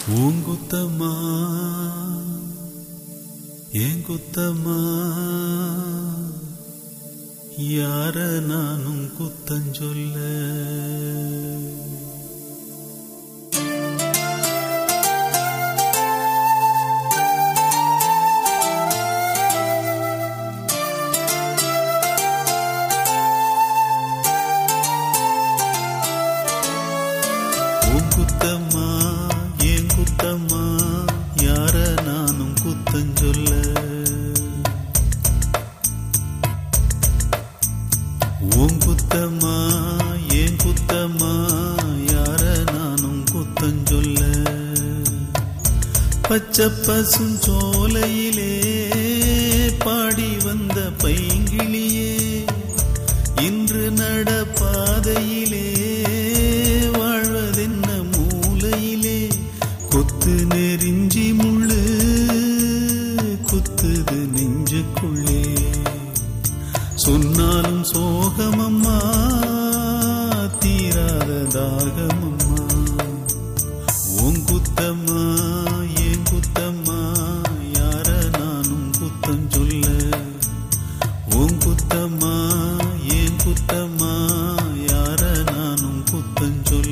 பூங்குத்தம்மா ஏன் குத்தம்மா யார நானும் குத்தஞ்சொல்ல உன் குத்தம்மா ஏன் குத்தம்மா யார நானும் குத்தஞ்சொல்ல உன் குத்தம்மா ஏன் குத்தம்மா யார நானும் குத்தஞ்சொல்ல பச்சை பசும் சோலையிலே பாடி வந்த பைங்கிளியே இன்று நடப்பாதையிலே வாழ்வதென்ன மூலையிலே கொத்து நெறிஞ்சி முள்ளு குத்துது நெஞ்சுக்குள்ளே சொன்னாலும் சோகமம்மா தீராத தாகமம்மா உன் குத்தம்மா ஏன் குத்தம்மா யார நானும் குத்தம் சொல்ல உன் குத்தம்மா ஏன் குத்தம்மா யார நானும் குத்தம் சொல்ல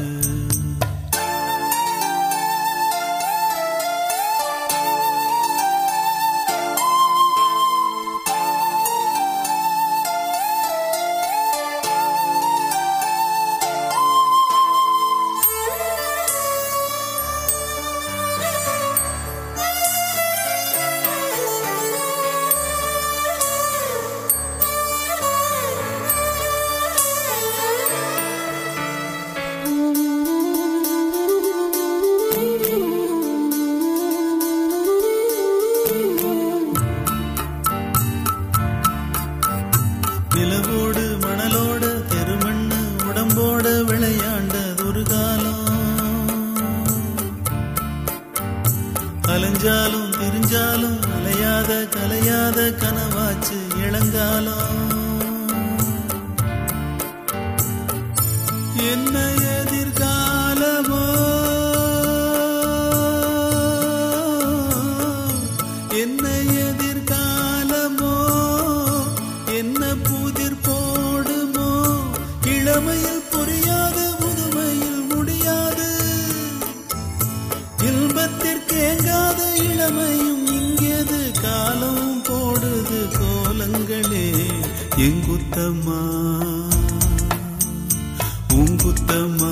நிலவோடு மணலோட தெருமண்ணு உடம்போட விளையாண்டதொரு காலம் அலைஞ்சாலும் திரிஞ்சாலும் அலையாத கலையாத கனவாச்சு இளங்காலம் என்ன எதிர்காலமோ என்ன எதிர்காலமோ என்ன புதிர் போடுமோ இளமையில் புரியாது முதுமையில் முடியாது இன்பத்திற்கு ஏங்காத இளமையும் இங்கேது காலம் போடுது கோலங்களே எங்குத்தம்மா உங்குத்தம்மா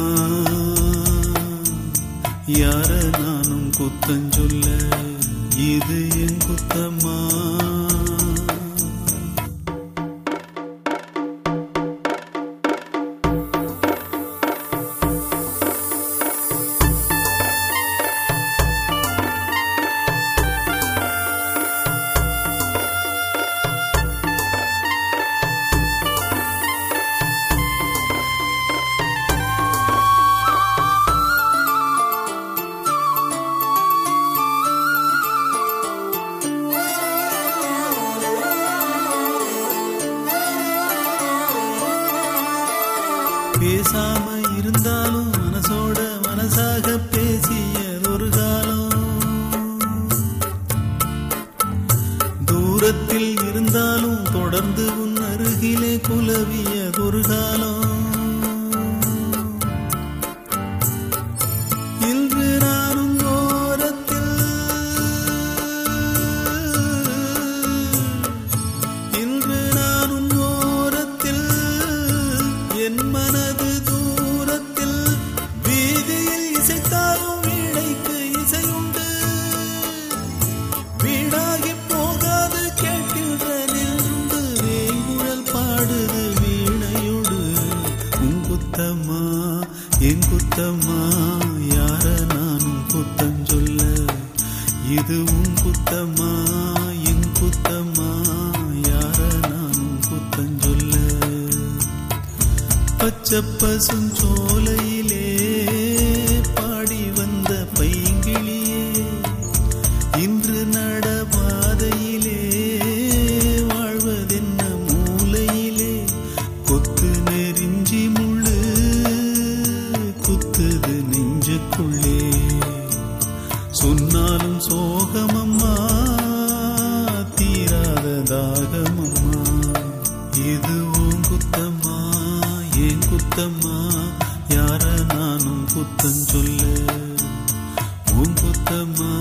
யார நானும் குத்தஞ்சொல்ல இது என் குத்தம்மா பேசாம இருந்தாலும் மனசோட மனசாக பேசிய ஒரு காலம் தூரத்தில் இருந்தாலும் தொடர்ந்து உன் அருகிலே குலவிய ஒரு காலம் இன்று நானும் ஓரத்தில் இன்று நானும் ஓரத்தில் என் மனது தூரத்தில் வீதியில் இசைத்தாலும் வீணைக்கு இசையுண்டு வீணாகி போகாது கேட்கின்ற நின்று வேங்குழல் பாடுது வீணையோடு உன் குத்தம்மா என் குத்தம்மா யார நானும் குத்தம் சொல்ல இது உன் குத்தம்மா என் குத்தம்மா யார நானும் குத்தம் சொல்ல பச்சை பசும் சோலையிலே பாடி வந்த பைங்கிளியே இன்று நடபாதையிலே வாழ்வதென்ன மூலையிலே கொத்து நெறிஞ்சி முள்ளு குத்துது நெஞ்சுக்குள்ளே அம்மா